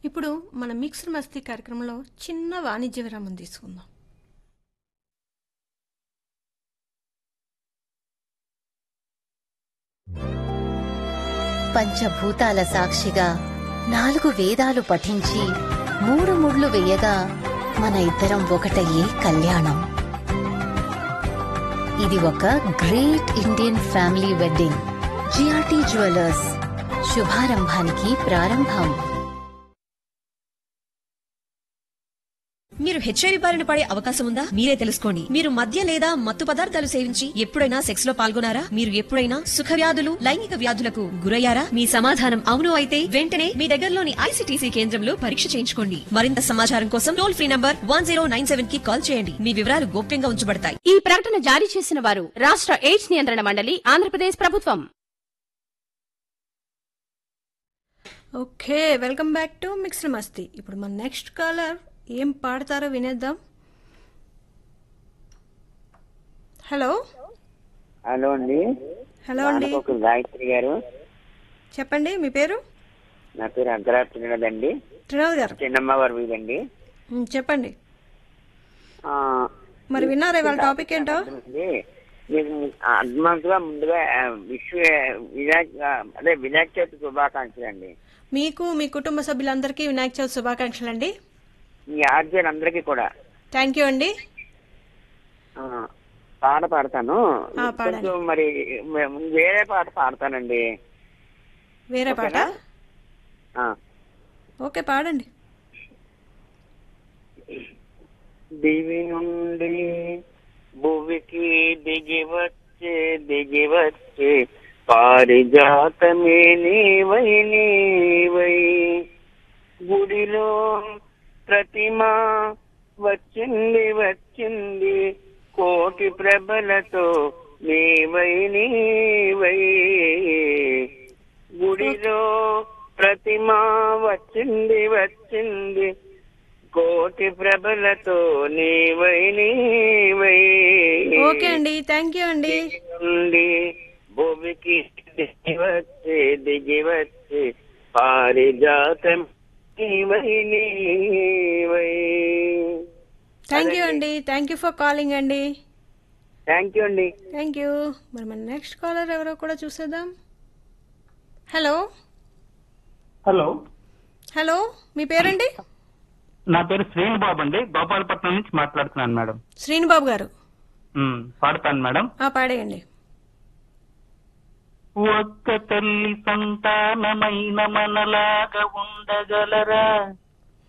ఇప్పుడు మన మిక్స్డ్ మస్తీ కార్యక్రమంలో చిన్న వాణిజ్య విరామం తీసుకుందాం పంచభూతాల సాక్షిగా నాలుగు వేదాలు పఠించి మూడు ముళ్ళు వేయగా మన ఇద్దరం ఒకటయ్యే కళ్యాణం ఇది ఒక great Indian family wedding G R T jewellers శుభారంభానికి ప్రారంభం మీరు హెచ్ఐవి బారిన పడే అవకాశం ఉందా మీరే తెలుసుకోండి మీరు మద్య లేదా మత్తు పదార్థాలు సేవించి ఎప్పుడైనా సెక్స్ లో పాల్గొనారా మీరు ఎప్పుడైనా సుఖ వ్యాధులు లైంగిక వ్యాధులకు గురయ్యారా మీ సమాధానం అవును అయితే వెంటనే మీ దగ్గరలోని ఐసిటీసీ కేంద్రంలో పరీక్ష చేయించుకోండి మరింత సమాచారం కోసం టోల్ ఫ్రీ నంబర్ వన్ కి కాల్ చేయండి మీ వివరాలు గోప్యంగా ఉంచబడతాయి ఈ ప్రకటన జారీ చేసిన వారు రాష్ట్ర ఎయిడ్స్ నియంత్రణ మండలి ఆంధ్రప్రదేశ్ ప్రభుత్వం okay welcome back to mixed Masti ఇప్పుడు మన నెక్స్ట్ కాలర్ ఏం పాడతారో వినేద్దాం హలో హలో అండి హలో అండి ఒక గాయత్రి గారు చెప్పండి మీ పేరు నా పేరు అగ్రహార త్రినాథ్ అండి త్రినాథ్ గారు చిన్నమ్మ వారి వీధండి ఉమ్, చెప్పండి ఆ, మరి విన్నారా ఇవాళ టాపిక్ ఏంటో అండి, మీకు అడ్వాన్స్ గా ముందుగా ఆ, విశ్వ వినాయక అదే వినాయక చవితి శుభాకాంక్షలు అండి మీకు మీ కుటుంబ సభ్యులందరికీ వినాయక చవితి శుభాకాంక్షలు అండి మీ ఆర్జన్ అందరికీ కూడా థ్యాంక్ యూ అండి ఆ, పాట పాడతాను ఆ, పాడండి. కొంచెం మరి మే- వేరే పాట పాడతానండి వేరే పాట ఆ, ఓకే పాడండి దివి నుండి భువికి దిగి వచ్చే దిగి వచ్చే పారిజాతమే నీవై నీవై గుడిలో ప్రతిమ వచ్చింది వచ్చింది కోటి ప్రభలతో నీవై నీవై గుడిలో ప్రతిమ వచ్చింది వచ్చింది కోటి ప్రభలతో నీవై నీవై ఓకే అండి థ్యాంక్ యూ అండి నుండి భూమికి దిగి వచ్చే దిగి వచ్చే పారిజాతం నీవై నీవై థ్యాంక్ యూ అండి థ్యాంక్ యూ ఫర్ కాలింగ్ అండి థ్యాంక్ యూ అండి థ్యాంక్ యూ మరి మన నెక్స్ట్ కాలర్ ఎవరో కూడా చూసేద్దాం హలో హలో హలో మీ పేరండి నా పేరు శ్రీనుబాబు అండి గోపాలపట్నం నుంచి మాట్లాడుతున్నాను మేడం శ్రీనుబాబు గారు ఉమ్, పాడతాను మేడం ఆ పాడేయండి ఒక్క తల్లి సంతానమైన మనలాగా ఉండగలరా